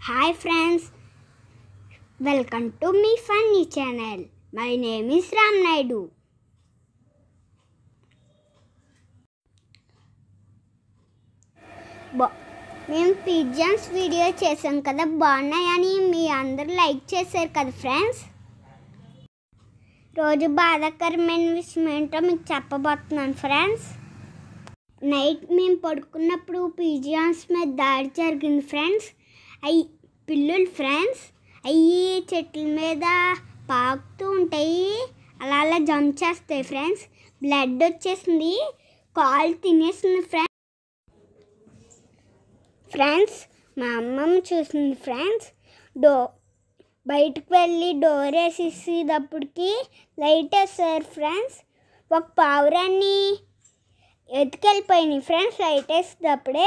hi friends welcome to మీ funny channel my name is Ram Naidu బా మేము పిజ్జాన్స్ వీడియో చేసాం కదా బాగున్నాయని మీ అందరూ లైక్ చేశారు కదా ఫ్రెండ్స్ రోజు బాధాకరమైన విషయం ఏంటో మీకు చెప్పబోతున్నాను ఫ్రెండ్స్ నైట్ మేము పడుకున్నప్పుడు పిజియాన్స్ మీద దాడి జరిగింది ఫ్రెండ్స్ అవి పిల్లులు ఫ్రెండ్స్ అవి చెట్ల మీద పాకుతూ ఉంటాయి అలా అలా జంప్ చేస్తాయి ఫ్రెండ్స్ బ్లడ్ వచ్చేసింది కాలు తినేసింది ఫ్రెండ్స్ ఫ్రెండ్స్ మా అమ్మమ్మ చూసింది ఫ్రెండ్స్ డో బయటకు వెళ్ళి డోర్ వేసేసేటప్పటికి లైట్ వేస్తారు ఫ్రెండ్స్ ఒక పావురాన్ని ఎత్తుకెళ్ళిపోయినాయి ఫ్రెండ్స్ లైట్ వేసేటప్పుడే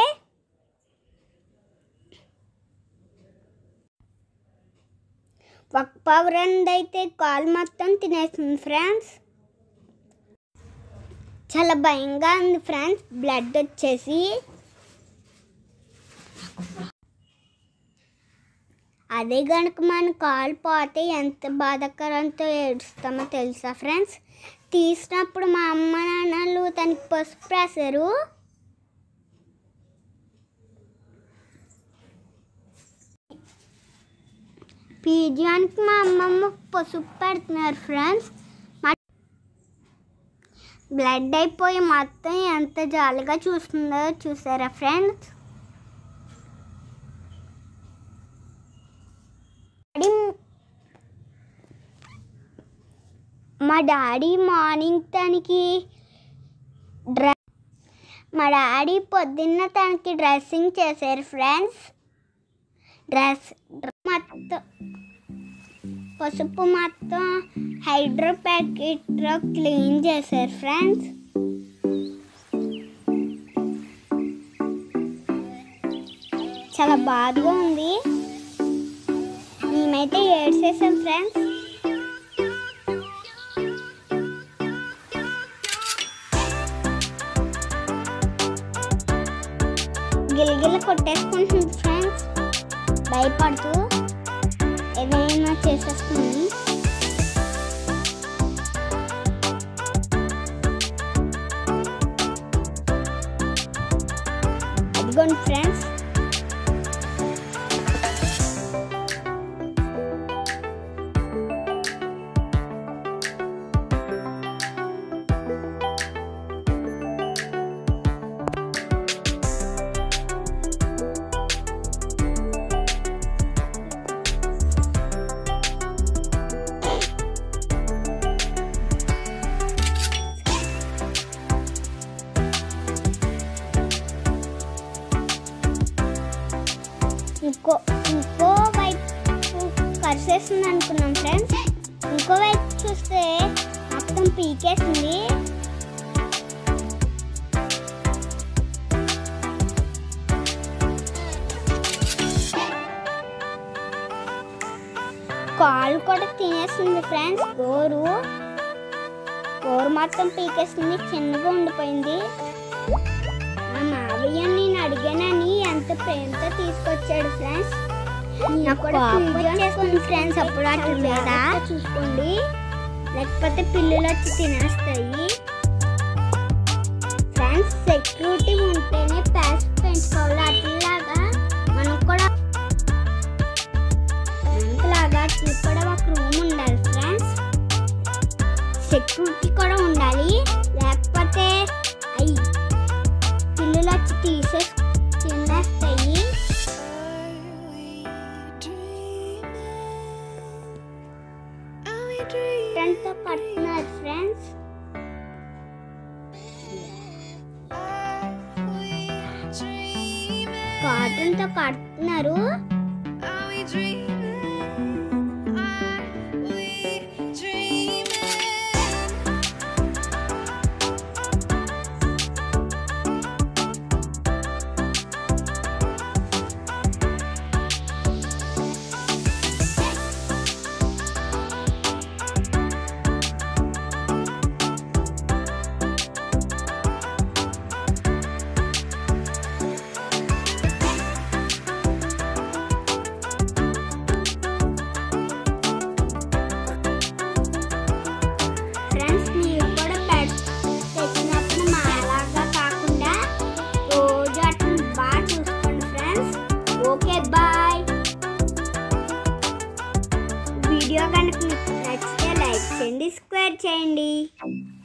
ఒక పావురాన్ని అయితే కాలు మొత్తం తినేస్తుంది ఫ్రెండ్స్ చాలా భయంగా ఉంది ఫ్రెండ్స్ బ్లడ్ వచ్చేసి అదే కనుక మన కాలు పోతే ఎంత బాధాకరంతో ఏడుస్తామో తెలుసా ఫ్రెండ్స్ తీసినప్పుడు మా అమ్మ నాన్నలు తనకి పసుపు రాశారు పీజియానికి మా అమ్మమ్మ పసుపు పెడుతున్నారు ఫ్రెండ్స్ బ్లడ్ అయిపోయి మొత్తం ఎంత జాలిగా చూస్తుందో చూసారా ఫ్రెండ్స్ డాడీ మా డాడీ మార్నింగ్ తనకి డ్ర మా డాడీ పొద్దున్న తనకి డ్రెస్సింగ్ చేశారు ఫ్రెండ్స్ డ్రెస్ మొత్తం పసుపు మొత్తం హైడ్రో ప్యాకెట్లో క్లీన్ చేశారు ఫ్రెండ్స్ చాలా బాధగా ఉంది మేమైతే ఏడ్చేసాం ఫ్రెండ్స్ గిలగిల కొట్టేసుకుంటుంది ఫ్రెండ్స్ భయపడుతూ ఏదైనా చేసేస్తుంది అదిగోండి ఫ్రెండ్స్ ఇంకో ఇంకో వైపు కరిసేస్తుంది అనుకున్నాం ఫ్రెండ్స్ ఇంకో వైపు చూస్తే మొత్తం పీకేసింది కాలు కూడా తినేసింది ఫ్రెండ్స్ గోరు గోరు మొత్తం పీకేసింది చిన్నగా ఉండిపోయింది మా మావయ్య నేను అడిగానని ఎంత ప్రేమతో తీసుకొచ్చాడు ఫ్రెండ్స్ నాకు కూడా చేస్తుంది ఫ్రెండ్స్ అప్పుడు అట్లా మీద చూసుకోండి లేకపోతే పిల్లులు వచ్చి తినేస్తాయి ఫ్రెండ్స్ సెక్యూరిటీ ఉంటేనే ప్యాస్ పెంచుకోవాలి అట్లాగా మనం కూడా మనకులాగా అట్లా కూడా ఒక రూమ్ ఉండాలి ఫ్రెండ్స్ సెక్యూరిటీ కూడా ఉండాలి లేకపోతే అయ్యి పిల్లులు వచ్చి తీసేసి తినేస్తాయి ఫ్రెండ్తో కడుతున్నారు ఫ్రెండ్స్ కాటన్తో కడుతున్నారు చేయండి